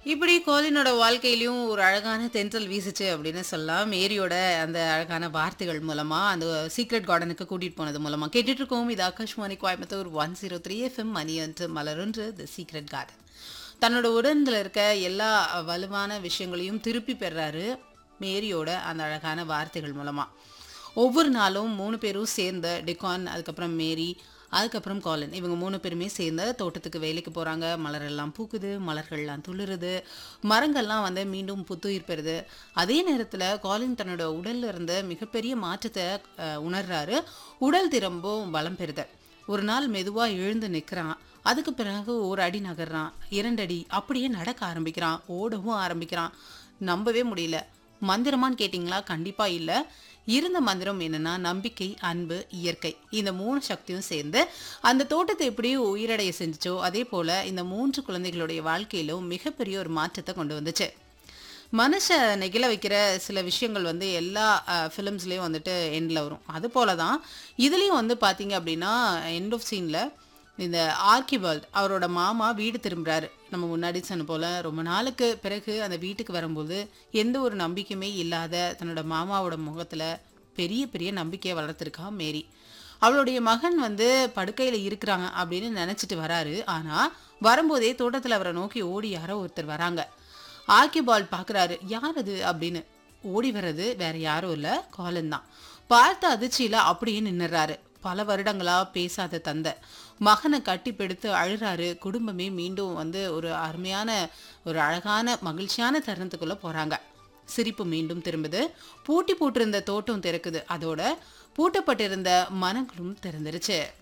இப்படி கோலினோட வாழ்க்கையிலயும் ஒரு அழகான தென்றல் வீசுச்சு அப்படின்னு சொல்லலாம் மேரியோட அந்த அழகான வார்த்தைகள் மூலமா அந்த சீக்ரெட் கார்டனுக்கு கூட்டிட்டு போனது மூலமா கேட்டுட்டு இருக்கோம் இது Akashvani Coimbatore one zero three FM மணி என்று மலருன்று த சீக்ரெட் கார்டன் தன்னோட உடன்ல இருக்க எல்லா வலுவான விஷயங்களையும் திருப்பி பெறாரு மேரியோட அந்த அழகான வார்த்தைகள் மூலமா ஒவ்வொரு நாளும் மூணு பேரும் சேர்ந்த டிகான் அதுக்கப்புறம் மேரி அதுக்கப்புறம் காலன் இவங்க மூணு பேருமே சேர்ந்து தோட்டத்துக்கு வேலைக்கு போகிறாங்க மலரெல்லாம் பூக்குது மலர்கள்லாம் துளிருது மரங்கள்லாம் வந்து மீண்டும் புத்துயிர் பெறுது அதே நேரத்தில் காலின் தன்னோட உடல்ல இருந்த மிகப்பெரிய மாற்றத்தை அஹ், உணர்றாரு உடல் திரும்பவும் பலம் பெறுது ஒரு நாள் மெதுவாக எழுந்து நிற்கிறான் அதுக்கு பிறகு ஒரு அடி நகர்றான் இரண்டு அடி அப்படியே நடக்க ஆரம்பிக்கிறான் ஓடவும் ஆரம்பிக்கிறான் நம்பவே முடியல மந்திரமான்னு கேட்டிங்களா கண்டிப்பா இல்ல இருந்த மந்திரம் என்னன்னா நம்பிக்கை அன்பு இயற்கை இந்த மூணு சக்தியும் சேர்ந்து அந்த தோட்டத்தை எப்படி உயிரடைய செஞ்சுச்சோ அதே போல இந்த மூன்று குழந்தைகளுடைய வாழ்க்கையிலும் மிகப்பெரிய ஒரு மாற்றத்தை கொண்டு வந்துச்சு மனுஷ நெகிழ வைக்கிற சில விஷயங்கள் வந்து எல்லா ஃபிலிம்ஸ்லேயும் வந்துட்டு எண்டில் வரும் அது போல தான் இதுலேயும் வந்து பார்த்தீங்க அப்படின்னா எண்ட் ஆஃப் சீனில் இந்த ஆர்கிபால்ட் அவரோட மாமா வீடு திரும்புறாரு நம்ம முன்னாடி சொன்ன போல ரொம்ப நாளுக்கு பிறகு அந்த வீட்டுக்கு வரும்போது எந்த ஒரு நம்பிக்கையுமே இல்லாத தன்னோட மாமாவோட முகத்துல பெரிய பெரிய நம்பிக்கையை வளர்த்துருக்கா மேரி அவளுடைய மகன் வந்து படுக்கையில இருக்கிறாங்க அப்படின்னு நினைச்சிட்டு வராரு ஆனா வரும்போதே தோட்டத்துல அவரை நோக்கி ஓடி யாரோ ஒருத்தர் வராங்க ஆர்கிபால் பாக்குறாரு யார் அது அப்படின்னு ஓடி வர்றது வேற யாரும் இல்ல காலன் தான் பார்த்த அதிர்ச்சியில அப்படியே நின்னுறாரு பல வருடங்களா பேசாத தந்தை மகனை கட்டி பிடித்து அழுறாரு குடும்பமே மீண்டும் வந்து ஒரு அருமையான ஒரு அழகான மகிழ்ச்சியான தருணத்துக்குள்ள போறாங்க சிரிப்பு மீண்டும் திரும்புது பூட்டி போட்டிருந்த தோட்டம் திறக்குது அதோட பூட்டப்பட்டிருந்த மனங்களும் திறந்துருச்சு